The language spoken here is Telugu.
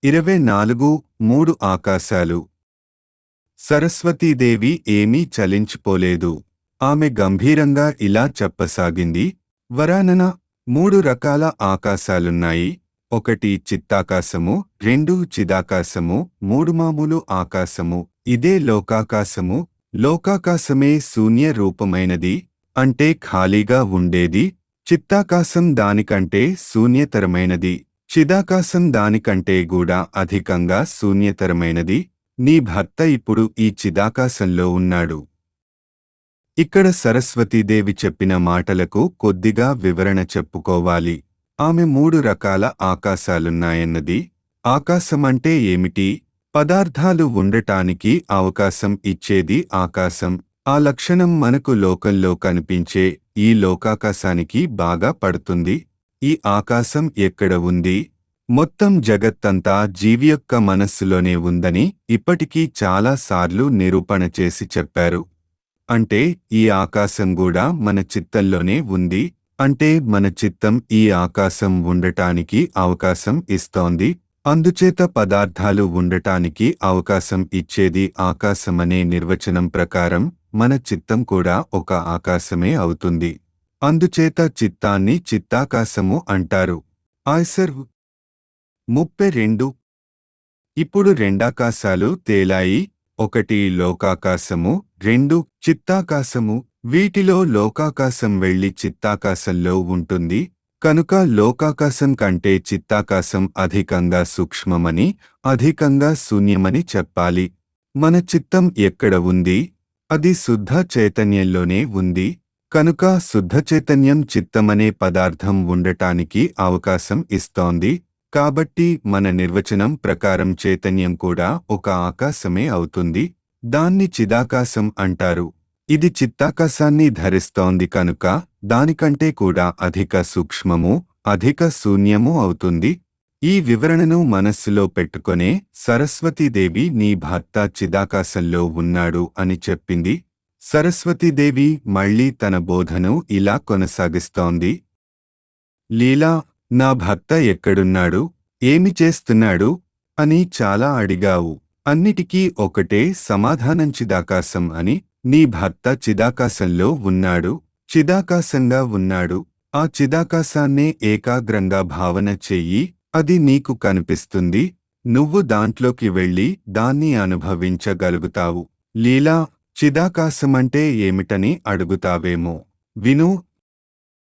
ఇరవై నాలుగు మూడు ఆకాశాలు సరస్వతీదేవి ఏమీ చలించిపోలేదు ఆమె గంభీరంగా ఇలా చెప్పసాగింది వరానన మూడు రకాల ఆకాశాలున్నాయి ఒకటి చిత్తాకాశము రెండు చిదాకాశము మూడు మామూలు ఆకాశము ఇదే లోకాకాశము లోకాకాశమే శూన్య రూపమైనది అంటే ఖాళీగా ఉండేది చిత్తాకాశం దానికంటే శూన్యతరమైనది చిదాకాశం దానికంటే కూడా అధికంగా శూన్యతరమైనది నీ భర్త ఇప్పుడు ఈ చిదాకాశంలో ఉన్నాడు ఇక్కడ సరస్వతీదేవి చెప్పిన మాటలకు కొద్దిగా వివరణ చెప్పుకోవాలి ఆమె మూడు రకాల ఆకాశాలున్నాయన్నది ఆకాశమంటే ఏమిటి పదార్థాలు ఉండటానికి అవకాశం ఇచ్చేది ఆకాశం ఆ లక్షణం మనకు లోకంలో కనిపించే ఈ లోకాకాశానికి బాగా పడుతుంది ఈ ఆకాశం ఎక్కడ ఉంది మొత్తం జగత్తంతా జీవి యొక్క మనస్సులోనే ఉందని ఇప్పటికీ చాలా సార్లు నిరూపణ చేసి చెప్పారు అంటే ఈ ఆకాశం కూడా మన చిత్తంలోనే ఉంది అంటే మన చిత్తం ఈ ఆకాశం ఉండటానికి అవకాశం ఇస్తోంది అందుచేత పదార్థాలు ఉండటానికి అవకాశం ఇచ్చేది ఆకాశమనే నిర్వచనం ప్రకారం మన చిత్తం కూడా ఒక ఆకాశమే అవుతుంది అందుచేత చిత్తాన్ని చిత్తాకాశము అంటారు ఆయ్సర్ ముప్పై రెండు ఇప్పుడు రెండాకాశాలు తేలాయి ఒకటి లోకాకాశము రెండు చిత్తాకాశము వీటిలో లోకాకాశం వెళ్లి చిత్తాకాశంలో ఉంటుంది కనుక లోకాకాశం కంటే చిత్తాకాశం అధికంగా సూక్ష్మమని అధికంగా శూన్యమని చెప్పాలి మన చిత్తం ఎక్కడ ఉంది అది శుద్ధ చైతన్యంలోనే ఉంది కనుక శుద్ధ చైతన్యం చిత్తమనే పదార్థం ఉండటానికి అవకాశం ఇస్తోంది కాబట్టి మన నిర్వచనం ప్రకారం చైతన్యం కూడా ఒక ఆకాశమే అవుతుంది దాన్ని చిదాకాశం అంటారు ఇది చిత్తాకాశాన్ని ధరిస్తోంది కనుక దానికంటే కూడా అధిక సూక్ష్మము అధిక శూన్యము అవుతుంది ఈ వివరణను మనస్సులో పెట్టుకొనే సరస్వతీదేవి నీ భర్త చిదాకాశంలో ఉన్నాడు అని చెప్పింది సరస్వతీదేవి మళ్ళీ తన బోధను ఇలా కొనసాగిస్తోంది లీలా నా భర్త ఎక్కడున్నాడు ఏమి చేస్తున్నాడు అని చాలా అడిగావు అన్నిటికీ ఒకటే సమాధానం చిదాకాశం అని నీ భర్త చిదాకాశంలో ఉన్నాడు చిదాకాశంగా ఉన్నాడు ఆ చిదాకాశాన్నే ఏకాగ్రంగా భావన చెయ్యి అది నీకు కనిపిస్తుంది నువ్వు దాంట్లోకి వెళ్ళి దాన్ని అనుభవించగలుగుతావు లీలా చిదాకాశమంటే ఏమిటని అడుగుతావేమో విను